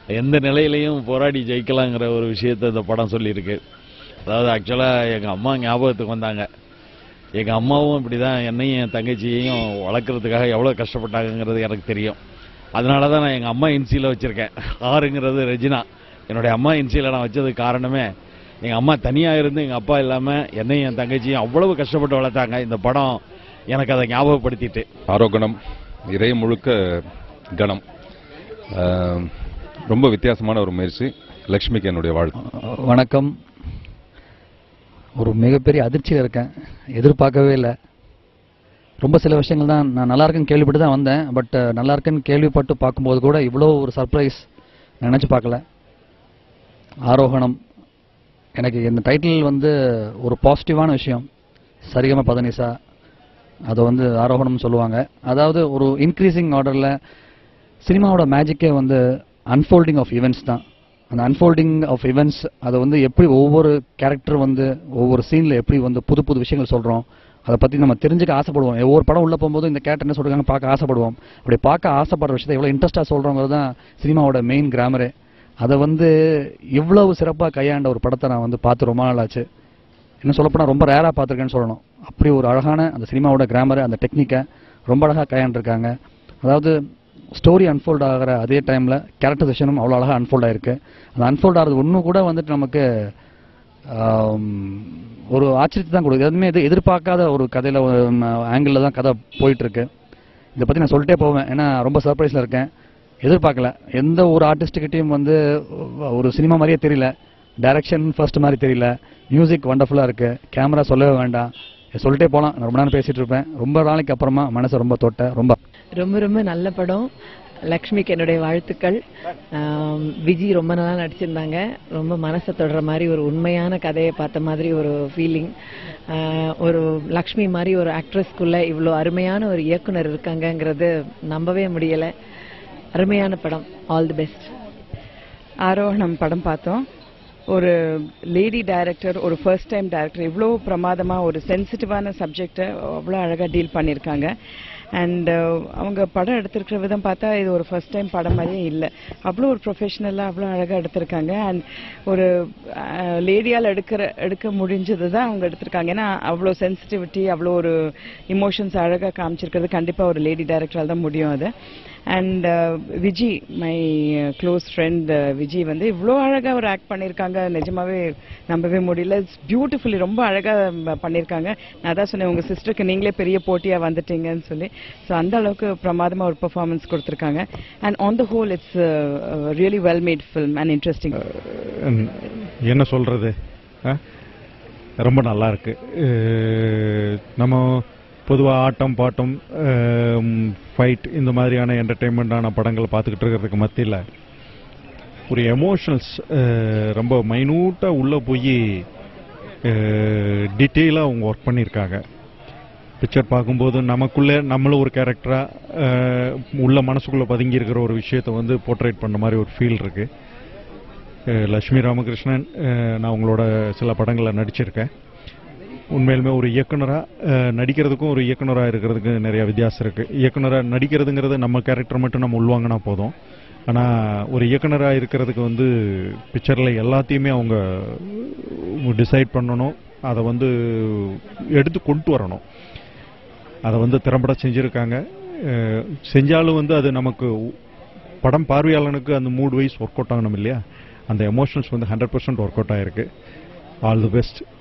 எந்த நிலையிலையும் போராடி ஜெயிக்கலாங்கிற ஒரு விஷயத்தை இந்த படம் சொல்லியிருக்கு அதாவது ஆக்சுவலாக எங்கள் அம்மா ஞாபகத்துக்கு வந்தாங்க எங்கள் அம்மாவும் இப்படி தான் என்னையும் என் தங்கச்சியையும் வளர்க்குறதுக்காக எவ்வளோ கஷ்டப்பட்டாங்கங்கிறது எனக்கு தெரியும் அதனால தான் நான் எங்கள் அம்மா இன்சியில் வச்சுருக்கேன் ஆறுங்கிறது ரெஜினா என்னுடைய அம்மா இன்சியில் நான் வச்சதுக்கு காரணமே எங்கள் அம்மா தனியாக இருந்து எங்கள் அப்பா இல்லாமல் என்னையும் என் தங்கச்சியும் அவ்வளவு கஷ்டப்பட்டு வளர்த்தாங்க இந்த படம் எனக்கு அதை ஞாபகப்படுத்திட்டு ஆரோகணம் இறை முழுக்க கணம் ஆம், ரொம்ப வித்தியாசமான ஒரு முயற்சி லக்ஷ்மிக்கு என்னுடைய வாழ்த்து வணக்கம் ஒரு மிகப்பெரிய அதிர்ச்சியில் இருக்கேன் எதிர்பார்க்கவே இல்லை ரொம்ப சில விஷயங்கள் தான் நான் நல்லா இருக்குன்னு கேள்விப்பட்டு தான் வந்தேன் பட் நல்லா இருக்குன்னு கேள்விப்பட்டு பார்க்கும்போது கூட இவ்வளோ ஒரு சர்ப்ரைஸ் நினச்சி பார்க்கல ஆரோகணம் எனக்கு இந்த டைட்டில் வந்து ஒரு பாசிட்டிவான விஷயம் சரிகம பதனிசா அதை வந்து ஆரோகணம்னு சொல்லுவாங்க அதாவது ஒரு இன்க்ரீசிங் ஆர்டரில் சினிமாவோட மேஜிக்கே வந்து அன்ஃபோல்டிங் ஆஃப் ஈவெண்ட்ஸ் தான் அந்த அன்ஃபோல்டிங் ஆஃப் இவெண்ட்ஸ் அதை வந்து எப்படி ஒவ்வொரு கேரக்டர் வந்து ஒவ்வொரு சீனில் எப்படி வந்து புது புது விஷயங்கள் சொல்கிறோம் அதை பற்றி நம்ம தெரிஞ்சுக்க ஆசைப்படுவோம் ஒவ்வொரு படம் உள்ள போகும்போது இந்த கேரக்டர் என்ன சொல்கிறாங்க பார்க்க ஆசைப்படுவோம் அப்படி பார்க்க ஆசைப்படுற விஷயத்தை எவ்வளோ இன்ட்ரெஸ்ட்டாக சொல்கிறோங்கிறது தான் சினிமாவோட மெயின் கிராமரே அதை வந்து இவ்வளவு சிறப்பாக கையாண்ட ஒரு படத்தை நான் வந்து பார்த்து ரொம்ப நாள் ஆச்சு இன்னும் சொல்லப்போனால் ரொம்ப ரேராக பார்த்துருக்கேன்னு சொல்லணும் அப்படி ஒரு அழகான அந்த சினிமாவோட கிராமரை அந்த டெக்னிக்கை ரொம்ப அழகாக கையாண்டிருக்காங்க அதாவது ஸ்டோரி அன்ஃபோல்ட் ஆகிற அதே டைமில் கேரக்டரைசேஷனும் அவ்வளோ அழகாக அன்ஃபோல்ட் ஆயிருக்கு அந்த அன்ஃபோல்ட் ஆகிறது ஒன்று கூட வந்துட்டு நமக்கு ஆம், ஒரு ஆச்சரியத்தை தான் கொடுக்குது எதுவுமே எது எதிர்பார்க்காத ஒரு கதையில் ஆங்கிளில் தான் கதை போயிட்டுருக்கு இதை பற்றி நான் சொல்லிட்டே போவேன் ஏன்னா ரொம்ப சர்ப்ரைஸில் இருக்கேன் எதிர்பார்க்கல எந்த ஒரு ஆர்டிஸ்ட்டுக்கிட்டையும் வந்து ஒரு சினிமா மாதிரியே தெரியல டைரக்ஷன் ஃபர்ஸ்ட் மாதிரி தெரியல மியூசிக் வண்டர்ஃபுல்லாக இருக்குது கேமரா சொல்லவே வேண்டாம் சொல்லிட்டே போகலாம் நான் ரொம்ப நேரம் பேசிகிட்டு இருப்பேன் ரொம்ப நாளைக்கு அப்புறமா மனசை ரொம்ப தொட்ட ரொம்ப ரொம்ப ரொம்ப நல்ல படம் லக்ஷ்மிக்கு என்னுடைய வாழ்த்துக்கள் ஆம், விஜி ரொம்ப நல்லா நடிச்சிருந்தாங்க ரொம்ப மனசை தொடுற மாதிரி ஒரு உண்மையான கதையை பார்த்த மாதிரி ஒரு ஃபீலிங் ஒரு லக்ஷ்மி மாதிரி ஒரு ஆக்ட்ரஸ்க்குள்ள இவ்வளோ அருமையான ஒரு இயக்குனர் இருக்காங்கங்கிறது நம்பவே முடியலை அருமையான படம் ஆல் தி பெஸ்ட் ஆரோகணம் படம் பார்த்தோம் ஒரு லேடி டைரக்டர் ஒரு ஃபர்ஸ்ட் டைம் டைரக்டர் இவ்வளோ பிரமாதமாக ஒரு சென்சிட்டிவான சப்ஜெக்டை அவ்வளோ அழகாக டீல் பண்ணியிருக்காங்க அண்ட் அவங்க படம் எடுத்திருக்கிற விதம் பார்த்தா இது ஒரு ஃபர்ஸ்ட் டைம் படம் மாதிரியே இல்லை அவ்வளோ ஒரு ப்ரொஃபஷனலாக அவ்வளோ அழகாக எடுத்திருக்காங்க அண்ட் ஒரு லேடியால் எடுக்கிற எடுக்க முடிஞ்சது தான் அவங்க எடுத்திருக்காங்க ஏன்னா அவ்வளோ சென்சிட்டிவிட்டி அவ்வளோ ஒரு இமோஷன்ஸ் அழகாக காமிச்சிருக்கிறது கண்டிப்பாக ஒரு லேடி டைரக்டரால் தான் முடியும் அது and Viji my close friend Viji வந்து இவ்வளோ அழகாக ஒரு ஆக்ட் பண்ணியிருக்காங்க நிஜமாவே நம்பவே முடியல இட்ஸ் பியூட்டிஃபுல்லி ரொம்ப அழகாக பண்ணியிருக்காங்க நான் தான் சொன்னேன் உங்கள் சிஸ்டருக்கு நீங்களே பெரிய போட்டியாக வந்துட்டீங்கன்னு சொல்லி ஸோ அந்த அளவுக்கு பிரமாதமாக ஒரு பெர்ஃபார்மன்ஸ் கொடுத்துருக்காங்க and on the whole it's really well made film and interesting uh என்ன சொல்றது அஹ்? ரொம்ப நல்லா இருக்கு அஹ் நம்ம பொதுவாக ஆட்டம் பாட்டம் ஃபைட் இந்த மாதிரியான என்டர்டெயின்மெண்ட்டான படங்களை பார்த்துக்கிட்டு இருக்கிறதுக்கு மத்தியில் ஒரு எமோஷனல்ஸ் ரொம்ப மைனூட்டாக உள்ளே போய் டீட்டெயிலாக அவங்க ஒர்க் பண்ணியிருக்காங்க பிக்சர் பார்க்கும்போது நமக்குள்ளே நம்மளும் ஒரு கேரக்டராக உள்ள மனசுக்குள்ளே பதுங்கி இருக்கிற ஒரு விஷயத்தை வந்து போர்ட்ரேட் பண்ண மாதிரி ஒரு ஃபீல் இருக்குது அஹ் லட்சுமி ராமகிருஷ்ணன் அஹ் நான் உங்களோட சில படங்களில் நடிச்சிருக்கேன் உண்மையிலுமே ஒரு இயக்குனராக நடிக்கிறதுக்கும் ஒரு இயக்குனராக இருக்கிறதுக்கு நிறைய வித்தியாசம் இருக்குது இயக்குனராக நடிக்கிறதுங்கிறது நம்ம கேரக்டர் மட்டும் நம்ம உள்வாங்கினா போதும் ஆனால் ஒரு இயக்குனராக இருக்கிறதுக்கு வந்து பிக்சரில் எல்லாத்தையுமே அவங்க டிசைட் பண்ணணும் அதை வந்து எடுத்து கொண்டு வரணும் அதை வந்து திறம்பட செஞ்சுருக்காங்க அஹ் செஞ்சாலும் வந்து அது நமக்கு படம் பார்வையாளனுக்கு அந்த மூட் வைஸ் ஒர்க் அவுட் ஆகணும் இல்லையா அந்த எமோஷன்ஸ் வந்து ஹண்ட்ரட் பர்சன்ட் ஒர்க் அவுட் ஆயிருக்கு ஆல் தி பெஸ்ட்